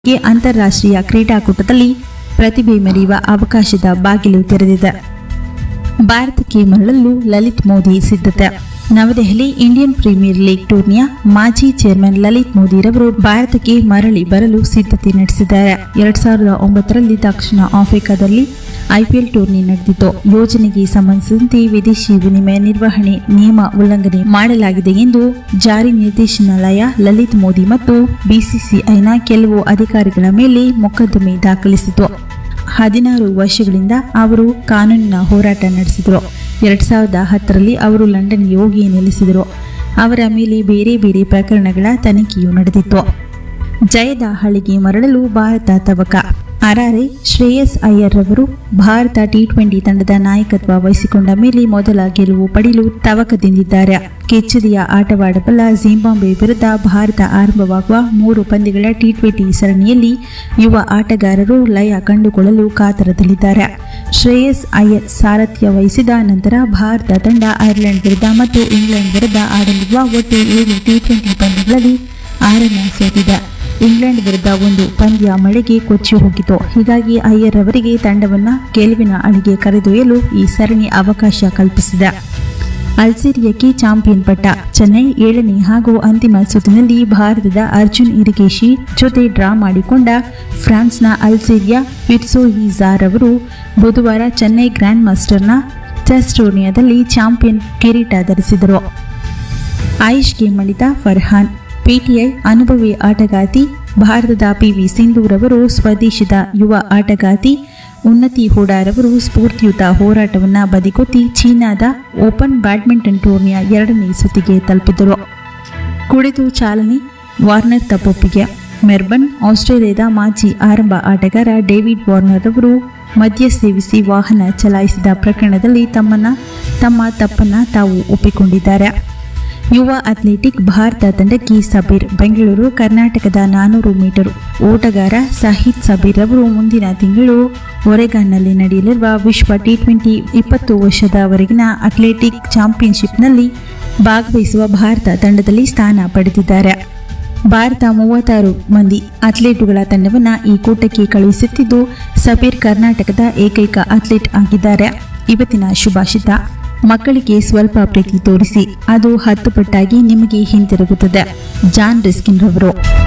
ಗೆ ಅಂತಾರಾಷ್ಟ್ರೀಯ ಕ್ರೀಡಾಕೂಟದಲ್ಲಿ ಪ್ರತಿಭೆ ಮೆರೆಯುವ ಅವಕಾಶದ ಬಾಗಿಲು ತೆರೆದಿದೆ ಭಾರತಕ್ಕೆ ಮರಳಲು ಲಲಿತ್ ಮೋದಿ ಸಿದ್ಧತೆ ನವದೆಹಲಿ ಇಂಡಿಯನ್ ಪ್ರೀಮಿಯರ್ ಲೀಗ್ ಟೂರ್ನಿಯ ಮಾಜಿ ಚೇರ್ಮನ್ ಲಲಿತ್ ಮೋದಿರವರು ಭಾರತಕ್ಕೆ ಮರಳಿ ಬರಲು ಸಿದ್ಧತೆ ನಡೆಸಿದ್ದಾರೆ ಎರಡ್ ಸಾವಿರದ ಒಂಬತ್ತರಲ್ಲಿ ದಕ್ಷಿಣ ಆಫ್ರಿಕಾದಲ್ಲಿ ಐಪಿಎಲ್ ಟೂರ್ನಿ ನಡೆದಿತ್ತು ಯೋಜನೆಗೆ ಸಂಬಂಧಿಸಿದಂತೆ ವಿದೇಶಿ ವಿನಿಮಯ ನಿರ್ವಹಣೆ ನಿಯಮ ಉಲ್ಲಂಘನೆ ಮಾಡಲಾಗಿದೆ ಎಂದು ಜಾರಿ ನಿರ್ದೇಶನಾಲಯ ಲಲಿತ್ ಮೋದಿ ಮತ್ತು ಬಿಸಿಸಿಐನ ಕೆಲವು ಅಧಿಕಾರಿಗಳ ಮೇಲೆ ಮೊಕದ್ದಮೆ ದಾಖಲಿಸಿತು ಹದಿನಾರು ವರ್ಷಗಳಿಂದ ಅವರು ಕಾನೂನಿನ ಹೋರಾಟ ನಡೆಸಿದರು ಎರಡ್ ಸಾವಿರದ ಹತ್ತರಲ್ಲಿ ಅವರು ಲಂಡನ್ಗೆ ಹೋಗಿ ನೆಲೆಸಿದರು ಅವರ ಮೇಲೆ ಬೇರೆ ಬೇರೆ ಪ್ರಕರಣಗಳ ತನಿಖೆಯೂ ನಡೆದಿತ್ತು ಜಯದ ಹಳಿಗೆ ಮರಳಲು ಭಾರತ ತವಕ ಅರಾರೆ ಶ್ರೇಯಸ್ ಅಯ್ಯರ್ ರವರು ಭಾರತ ಟಿ ಟ್ವೆಂಟಿ ತಂಡದ ನಾಯಕತ್ವ ವಹಿಸಿಕೊಂಡ ಮೇಲೆ ಮೊದಲ ಗೆಲುವು ಪಡೆಯಲು ತವಕದಿಂದಿದ್ದಾರೆ ಕೆಚ್ಚೆದೆಯ ಆಟವಾಡಬಲ್ಲ ಜಿಂಬಾಬ್ವೆ ವಿರುದ್ಧ ಭಾರತ ಆರಂಭವಾಗುವ ಮೂರು ಪಂದ್ಯಗಳ ಟಿ ಟ್ವೆಂಟಿ ಸರಣಿಯಲ್ಲಿ ಯುವ ಆಟಗಾರರು ಲಯ ಕಂಡುಕೊಳ್ಳಲು ಕಾತರದಲ್ಲಿದ್ದಾರೆ ಶ್ರೇಯಸ್ ಅಯ್ಯರ್ ಸಾರಥ್ಯ ವಹಿಸಿದ ನಂತರ ಭಾರತ ತಂಡ ಐರ್ಲೆಂಡ್ ವಿರುದ್ಧ ಮತ್ತು ಇಂಗ್ಲೆಂಡ್ ವಿರುದ್ಧ ಆಡಲಿರುವ ಒಟ್ಟು ಏಳು ಟಿ ಟ್ವೆಂಟಿ ಪಂದ್ಯಗಳಲ್ಲಿ ಆರನ್ನ ಸೋತಿದೆ ಇಂಗ್ಲೆಂಡ್ ವಿರುದ್ಧ ಒಂದು ಪಂದ್ಯ ಮಳೆಗೆ ಕೊಚ್ಚಿ ಹೋಗಿತು ಹೀಗಾಗಿ ಅಯ್ಯರ್ ಅವರಿಗೆ ತಂಡವನ್ನ ಗೆಲುವಿನ ಅಡಿಗೆ ಕರೆದೊಯ್ಯಲು ಈ ಸರಣಿ ಅವಕಾಶ ಕಲ್ಪಿಸಿದೆ ಅಲ್ಜೀರಿಯಾಕ್ಕೆ ಚಾಂಪಿಯನ್ ಪಟ್ಟ ಚೆನ್ನೈ ಏಳನೇ ಹಾಗೂ ಅಂತಿಮ ಸುತ್ತಿನಲ್ಲಿ ಭಾರತದ ಅರ್ಜುನ್ ಇರಿಗೇಶಿ ಜೊತೆ ಡ್ರಾ ಮಾಡಿಕೊಂಡ ಫ್ರಾನ್ಸ್ನ ಅಲ್ಜೀರಿಯಾ ಫಿರ್ಸೋಹಿಜಾರ್ ಅವರು ಬುಧವಾರ ಚೆನ್ನೈ ಗ್ರ್ಯಾಂಡ್ ಮಾಸ್ಟರ್ನ ಚೆಸ್ ಟೂರ್ನಿಯಾದಲ್ಲಿ ಚಾಂಪಿಯನ್ ಕಿರೀಟ ಧರಿಸಿದರು ಆಯುಷ್ಗೆ ಮಣಿತ ಫರ್ಹಾನ್ ಪಿಟಿಐ ಅನುಭವಿ ಆಟಗಾತಿ ಭಾರತದ ಪಿವಿ ಸಿಂಧೂರವರು ಸ್ವದೇಶದ ಯುವ ಆಟಗಾತಿ ಉನ್ನತಿ ಹೂಡಾರವರು ಸ್ಫೂರ್ತಿಯುತ ಹೋರಾಟವನ್ನು ಬದಿಗೊತ್ತಿ ಚೀನಾದ ಓಪನ್ ಬ್ಯಾಡ್ಮಿಂಟನ್ ಟೂರ್ನಿಯ ಎರಡನೇ ಸುತ್ತಿಗೆ ತಲುಪಿದರು ಕುಡಿದು ಚಾಲನೆ ವಾರ್ನರ್ ತಪ್ಪೊಪ್ಪಿಗೆ ಮೆರ್ಬನ್ ಆಸ್ಟ್ರೇಲಿಯಾದ ಮಾಜಿ ಆರಂಭ ಆಟಗಾರ ಡೇವಿಡ್ ವಾರ್ನರ್ ಅವರು ಮದ್ಯ ಸೇವಿಸಿ ವಾಹನ ಚಲಾಯಿಸಿದ ಪ್ರಕರಣದಲ್ಲಿ ತಮ್ಮನ್ನ ತಮ್ಮ ತಪ್ಪನ್ನ ತಾವು ಒಪ್ಪಿಕೊಂಡಿದ್ದಾರೆ ಯುವ ಅಥ್ಲೆಟಿಕ್ ಭಾರತ ತಂಡಕ್ಕೆ ಸಬೀರ್ ಬೆಂಗಳೂರು ಕರ್ನಾಟಕದ ನಾನೂರು ಮೀಟರ್ ಓಟಗಾರ ಸಾಹಿದ್ ಸಬೀರ್ ಅವರು ಮುಂದಿನ ತಿಂಗಳು ಒರೆಗಾನ್ನಲ್ಲಿ ನಡೆಯಲಿರುವ ವಿಶ್ವ ಟಿ ಟ್ವೆಂಟಿ ಇಪ್ಪತ್ತು ವರ್ಷದವರೆಗಿನ ಅಥ್ಲೆಟಿಕ್ ಚಾಂಪಿಯನ್ಶಿಪ್ನಲ್ಲಿ ಭಾಗವಹಿಸುವ ಭಾರತ ತಂಡದಲ್ಲಿ ಸ್ಥಾನ ಪಡೆದಿದ್ದಾರೆ ಭಾರತ ಮೂವತ್ತಾರು ಮಂದಿ ಅಥ್ಲೀಟುಗಳ ತಂಡವನ್ನು ಈ ಕೂಟಕ್ಕೆ ಕಳುಹಿಸುತ್ತಿದ್ದು ಸಬೀರ್ ಕರ್ನಾಟಕದ ಏಕೈಕ ಅಥ್ಲೀಟ್ ಆಗಿದ್ದಾರೆ ಇವತ್ತಿನ ಶುಭಾಷಿತ ಮಕ್ಕಳಿಗೆ ಸ್ವಲ್ಪ ಪ್ರೀತಿ ತೋರಿಸಿ ಅದು ಹತ್ತು ಪಟ್ಟಾಗಿ ನಿಮಗೆ ಹಿಂತಿರುಗುತ್ತದೆ ಜಾನ್ ರಿಸ್ಕಿನ್ ರವರು